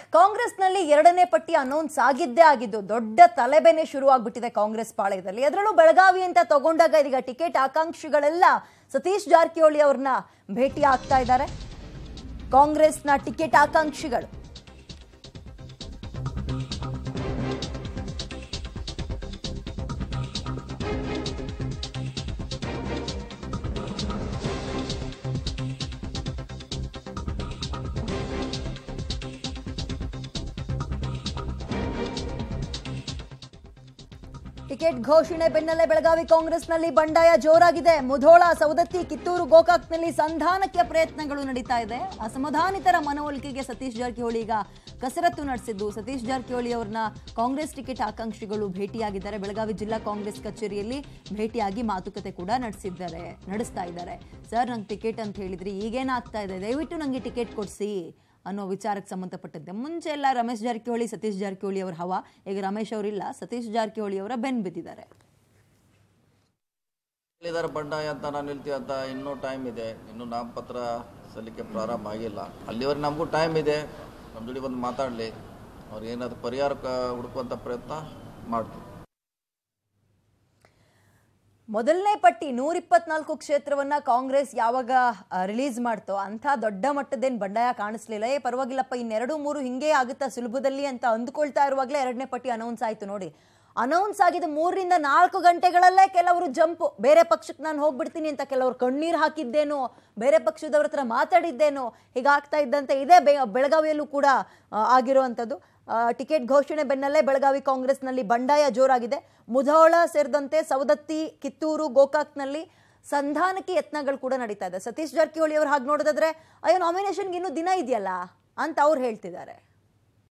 ಕಾಂಗ್ರೆಸ್ನಲ್ಲಿ ಎರಡನೇ ಪಟ್ಟಿ ಅನೌನ್ಸ್ ಆಗಿದ್ದೇ ಆಗಿದ್ದು ದೊಡ್ಡ ತಲೆಬೇನೆ ಶುರುವಾಗ್ಬಿಟ್ಟಿದೆ ಕಾಂಗ್ರೆಸ್ ಪಾಳ್ಯದಲ್ಲಿ ಅದರಲ್ಲೂ ಬೆಳಗಾವಿ ಅಂತ ತಗೊಂಡಾಗ ಇದೀಗ ಟಿಕೆಟ್ ಆಕಾಂಕ್ಷಿಗಳೆಲ್ಲ ಸತೀಶ್ ಜಾರಕಿಹೊಳಿ ಅವ್ರನ್ನ ಭೇಟಿ ಆಗ್ತಾ ಇದ್ದಾರೆ ಕಾಂಗ್ರೆಸ್ನ ಟಿಕೆಟ್ ಆಕಾಂಕ್ಷಿಗಳು ಟಿಕೆಟ್ ಘೋಷಣೆ ಬೆನ್ನಲ್ಲೇ ಬೆಳಗಾವಿ ಕಾಂಗ್ರೆಸ್ನಲ್ಲಿ ಬಂಡಾಯ ಜೋರಾಗಿದೆ ಮುಧೋಳ ಸವದತ್ತಿ ಕಿತ್ತೂರು ಗೋಕಾಕ್ನಲ್ಲಿ ಸಂಧಾನಕ್ಕೆ ಪ್ರಯತ್ನಗಳು ನಡೀತಾ ಇದೆ ಅಸಮಾಧಾನಿತರ ಮನವೊಲಿಕೆಗೆ ಸತೀಶ್ ಜಾರಕಿಹೊಳಿ ಈಗ ಕಸರತ್ತು ನಡೆಸಿದ್ದು ಸತೀಶ್ ಜಾರಕಿಹೊಳಿ ಅವ್ರನ್ನ ಕಾಂಗ್ರೆಸ್ ಟಿಕೆಟ್ ಆಕಾಂಕ್ಷಿಗಳು ಭೇಟಿಯಾಗಿದ್ದಾರೆ ಬೆಳಗಾವಿ ಜಿಲ್ಲಾ ಕಾಂಗ್ರೆಸ್ ಕಚೇರಿಯಲ್ಲಿ ಭೇಟಿಯಾಗಿ ಮಾತುಕತೆ ಕೂಡ ನಡೆಸಿದ್ದಾರೆ ನಡೆಸ್ತಾ ಇದ್ದಾರೆ ಸರ್ ನಂಗೆ ಟಿಕೆಟ್ ಅಂತ ಹೇಳಿದ್ರಿ ಈಗೇನಾಗ್ತಾ ಇದೆ ದಯವಿಟ್ಟು ನನಗೆ ಟಿಕೆಟ್ ಕೊಡಿಸಿ ಅನ್ನೋ ವಿಚಾರಕ್ಕೆ ಸಂಬಂಧಪಟ್ಟಂತೆ ಮುಂಚೆ ಎಲ್ಲ ರಮೇಶ್ ಜಾರಕಿಹೊಳಿ ಸತೀಶ್ ಜಾರಕಿಹೊಳಿ ಅವರ ಹವಾ ಈಗ ರಮೇಶ್ ಅವರಿಲ್ಲ ಸತೀಶ್ ಜಾರಕಿಹೊಳಿ ಅವರ ಬೆನ್ ಬಿದ್ದಿದ್ದಾರೆ ಹೇಳಿದಾರೆ ಬಂಡಾಯ ಅಂತ ನಾನು ಹೇಳ್ತೀವಿ ಅಂತ ಇನ್ನೂ ಟೈಮ್ ಇದೆ ಇನ್ನೂ ನಾಮಪತ್ರ ಸಲ್ಲಿಕೆ ಪ್ರಾರಂಭ ಆಗಿಲ್ಲ ಅಲ್ಲಿವರೆಗೆ ನಮಗೂ ಟೈಮ್ ಇದೆ ನಮ್ಮ ಜೋಡಿ ಬಂದು ಮಾತಾಡಲಿ ಅವ್ರಿಗೆ ಏನಾದ್ರು ಪರಿಹಾರ ಕ- ಹುಡುಕುವಂಥ ಪ್ರಯತ್ನ ಮಾಡ್ತೀವಿ ಮೊದಲನೇ ಪಟ್ಟಿ ನೂರ ಇಪ್ಪತ್ನಾಲ್ಕು ಕ್ಷೇತ್ರವನ್ನ ಕಾಂಗ್ರೆಸ್ ಯಾವಾಗ ರಿಲೀಸ್ ಮಾಡ್ತೋ ಅಂಥ ದೊಡ್ಡ ಮಟ್ಟದೇನು ಬಂಡಾಯ ಕಾಣಿಸ್ಲಿಲ್ಲ ಏ ಪರವಾಗಿಲ್ಲಪ್ಪ ಇನ್ನೆರಡು ಮೂರು ಹಿಂಗೆ ಆಗುತ್ತಾ ಸುಲಭದಲ್ಲಿ ಅಂತ ಅಂದ್ಕೊಳ್ತಾ ಇರುವಾಗಲೇ ಎರಡನೇ ಪಟ್ಟಿ ಅನೌನ್ಸ್ ಆಯ್ತು ನೋಡಿ ಅನೌನ್ಸ್ ಆಗಿದ ಮೂರರಿಂದ ನಾಲ್ಕು ಗಂಟೆಗಳಲ್ಲೇ ಕೆಲವರು ಜಂಪು ಬೇರೆ ಪಕ್ಷಕ್ಕೆ ನಾನು ಹೋಗ್ಬಿಡ್ತೀನಿ ಅಂತ ಕೆಲವರು ಕಣ್ಣೀರು ಹಾಕಿದ್ದೇನೋ ಬೇರೆ ಪಕ್ಷದವ್ರ ಹತ್ರ ಮಾತಾಡಿದ್ದೇನೋ ಹೀಗಾಗ್ತಾ ಇದ್ದಂತೆ ಇದೇ ಬೆ- ಬೆಳಗಾವಿಯಲ್ಲೂ ಕೂಡ ಆ, ಆಗಿರುವಂಥದ್ದು ಆ, ಟಿಕೆಟ್ ಘೋಷಣೆ ಬೆನ್ನಲ್ಲೇ ಬೆಳಗಾವಿ ಕಾಂಗ್ರೆಸ್ನಲ್ಲಿ ಬಂಡಾಯ ಜೋರಾಗಿದೆ ಮುಧೋಳ ಸೇರಿದಂತೆ ಸವದತ್ತಿ ಕಿತ್ತೂರು ಗೋಕಾಕ್ನಲ್ಲಿ ಸಂಧಾನಕ್ಕೆ ಯತ್ನಗಳು ಕೂಡ ನಡೀತಾ ಇದೆ ಸತೀಶ್ ಜಾರಕಿಹೊಳಿ ಅವರು ಹಾಗೆ ನೋಡೋದಾದ್ರೆ ಅಯ್ಯೋ ನಾಮಿನೇಷನ್ಗೆ ಇನ್ನೂ ದಿನ ಇದೆಯಲ್ಲ ಅಂತ ಅವ್ರು ಹೇಳ್ತಿದ್ದಾರೆ